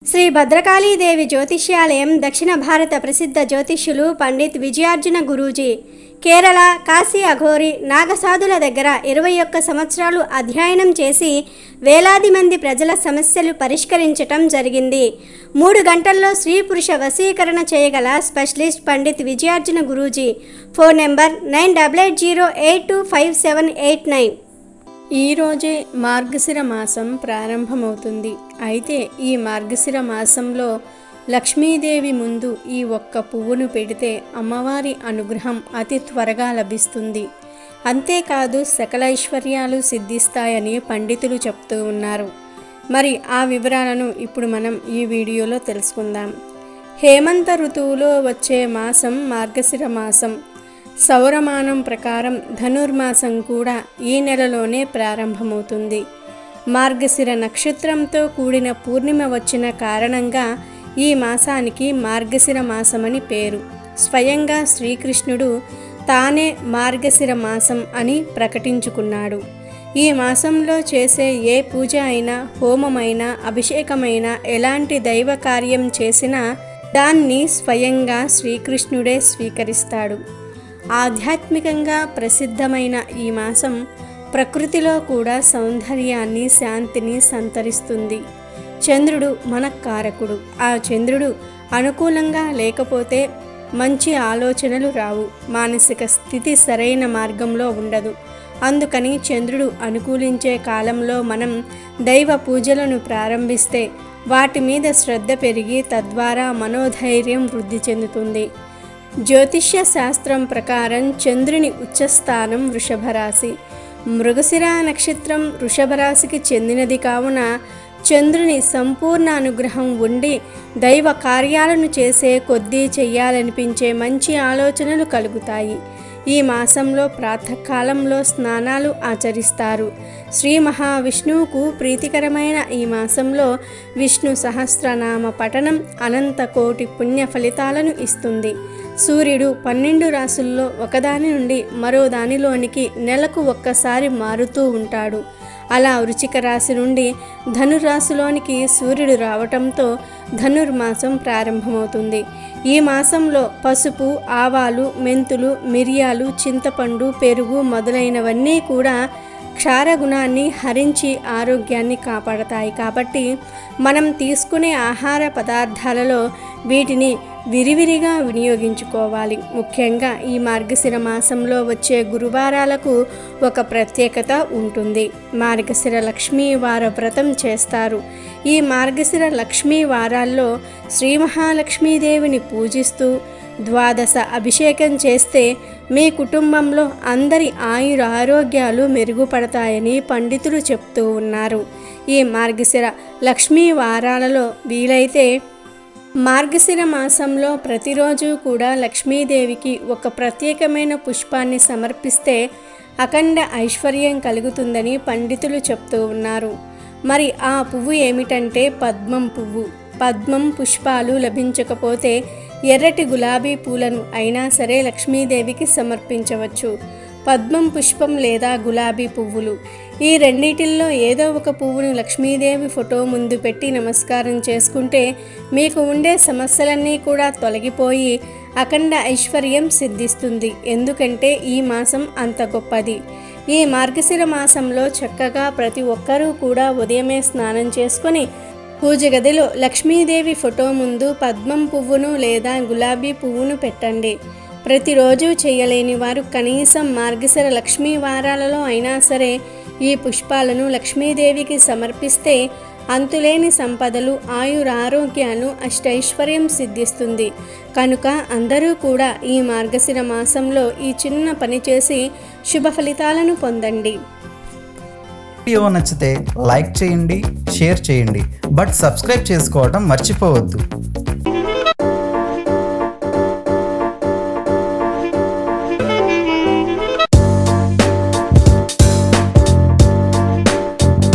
శ్రీ భద్రకాళీదేవి జ్యోతిష్యాలయం దక్షిణ భారత ప్రసిద్ధ జ్యోతిష్యులు పండిత్ విజయార్జున గురూజీ కేరళ కాశీ అఘోరి నాగసాధుల దగ్గర ఇరవై ఒక్క సంవత్సరాలు అధ్యయనం చేసి వేలాది మంది ప్రజల సమస్యలు పరిష్కరించటం జరిగింది మూడు గంటల్లో స్త్రీ పురుష వశీకరణ చేయగల specialist Pandit Vijayarjuna Guruji phone number nine double eight zero eight two five seven eight nine ఈ రోజే మార్గశిర మాసం ప్రారంభమవుతుంది అయితే ఈ మార్గశిర మాసంలో లక్ష్మీదేవి ముందు ఈ ఒక్క పువ్వును పెడితే అమ్మవారి అనుగ్రహం అతి త్వరగా లభిస్తుంది అంతేకాదు సకల ఐశ్వర్యాలు సిద్ధిస్తాయని పండితులు చెప్తూ ఉన్నారు మరి ఆ వివరాలను ఇప్పుడు మనం ఈ వీడియోలో తెలుసుకుందాం హేమంత ఋతువులో వచ్చే మాసం మార్గశిర మాసం సౌరమానం ప్రకారం ధనుర్మాసం కూడా ఈ నెలలోనే ప్రారంభమవుతుంది మార్గశిర నక్షత్రంతో కూడిన పూర్ణిమ వచ్చిన కారణంగా ఈ మాసానికి మార్గశిర మాసమని పేరు స్వయంగా శ్రీకృష్ణుడు తానే మార్గశిర మాసం అని ప్రకటించుకున్నాడు ఈ మాసంలో చేసే ఏ పూజ అయినా హోమమైనా అభిషేకమైనా ఎలాంటి దైవ కార్యం చేసినా దాన్ని స్వయంగా శ్రీకృష్ణుడే స్వీకరిస్తాడు ఆధ్యాత్మికంగా ప్రసిద్ధమైన ఈ మాసం ప్రకృతిలో కూడా సౌందర్యాన్ని శాంతిని సంతరిస్తుంది చంద్రుడు మన కారకుడు ఆ చంద్రుడు అనుకూలంగా లేకపోతే మంచి ఆలోచనలు రావు మానసిక స్థితి సరైన మార్గంలో ఉండదు అందుకని చంద్రుడు అనుకూలించే కాలంలో మనం దైవ పూజలను ప్రారంభిస్తే వాటి మీద శ్రద్ధ పెరిగి తద్వారా మనోధైర్యం వృద్ధి చెందుతుంది జ్యోతిష్య శాస్త్రం ప్రకారం చంద్రుని ఉచ్చస్థానం వృషభ రాశి మృగశిర నక్షత్రం వృషభ రాశికి చెందినది కావున చంద్రుని సంపూర్ణ అనుగ్రహం ఉండి దైవ కార్యాలను చేసే కొద్దీ చెయ్యాలనిపించే మంచి ఆలోచనలు కలుగుతాయి ఈ మాసంలో ప్రాతకాలంలో స్నానాలు ఆచరిస్తారు శ్రీ మహావిష్ణువుకు ప్రీతికరమైన ఈ మాసంలో విష్ణు సహస్రనామ పఠనం అనంత కోటి పుణ్య ఫలితాలను ఇస్తుంది సూర్యుడు పన్నెండు రాసుల్లో ఒకదాని నుండి మరో దానిలోనికి నెలకు ఒక్కసారి మారుతూ ఉంటాడు అలా వృచిక రాశి నుండి ధనురాశిలోనికి సూర్యుడు రావటంతో ధనుర్మాసం ప్రారంభమవుతుంది ఈ మాసంలో పసుపు ఆవాలు మెంతులు మిరియాలు చింతపండు పెరుగు మొదలైనవన్నీ కూడా క్షారగుణాన్ని హరించి ఆరోగ్యాన్ని కాపాడతాయి కాబట్టి మనం తీసుకునే ఆహార పదార్థాలలో వీటిని విరివిరిగా వినియోగించుకోవాలి ముఖ్యంగా ఈ మార్గశిర మాసంలో వచ్చే గురువారాలకు ఒక ప్రత్యేకత ఉంటుంది మార్గశిర లక్ష్మీ వార వ్రతం చేస్తారు ఈ మార్గశిర లక్ష్మీ వారాల్లో శ్రీ మహాలక్ష్మీదేవిని పూజిస్తూ ద్వాదశ అభిషేకం చేస్తే మీ కుటుంబంలో అందరి ఆయుర ఆరోగ్యాలు మెరుగుపడతాయని పండితులు చెప్తూ ఉన్నారు ఈ మార్గశిర లక్ష్మీ వారాలలో వీలైతే మార్గశిర మాసంలో ప్రతిరోజు కూడా లక్ష్మీదేవికి ఒక ప్రత్యేకమైన పుష్పాన్ని సమర్పిస్తే అఖండ ఐశ్వర్యం కలుగుతుందని పండితులు చెప్తూ ఉన్నారు మరి ఆ పువ్వు ఏమిటంటే పద్మం పువ్వు పద్మం పుష్పాలు లభించకపోతే ఎర్రటి గులాబీ పూలను అయినా సరే లక్ష్మీదేవికి సమర్పించవచ్చు పద్మం పుష్పం లేదా గులాబీ పువ్వులు ఈ రెండిటిల్లో ఏదో ఒక పువ్వును లక్ష్మీదేవి ఫోటో ముందు పెట్టి నమస్కారం చేసుకుంటే మీకు ఉండే సమస్యలన్నీ కూడా తొలగిపోయి అఖండ ఐశ్వర్యం సిద్ధిస్తుంది ఎందుకంటే ఈ మాసం అంత గొప్పది ఈ మార్గశిర మాసంలో చక్కగా ప్రతి ఒక్కరూ కూడా ఉదయమే స్నానం చేసుకొని పూజ గదిలో లక్ష్మీదేవి ఫోటో ముందు పద్మం పువ్వును లేదా గులాబీ పువ్వును పెట్టండి ప్రతిరోజు చేయలేని వారు కనీసం మార్గశిర లక్ష్మీ వారాలలో అయినా సరే ఈ పుష్పాలను లక్ష్మీదేవికి సమర్పిస్తే అంతులేని సంపదలు ఆయురారోగ్యాలు అష్టైశ్వర్యం సిద్ధిస్తుంది కనుక అందరూ కూడా ఈ మార్గశిర మాసంలో ఈ చిన్న పని చేసి శుభ ఫలితాలను పొందండి వీడియో నచ్చితే లైక్ చేయండి షేర్ చేయండి బట్ సబ్స్క్రైబ్ చేసుకోవడం మర్చిపోవద్దు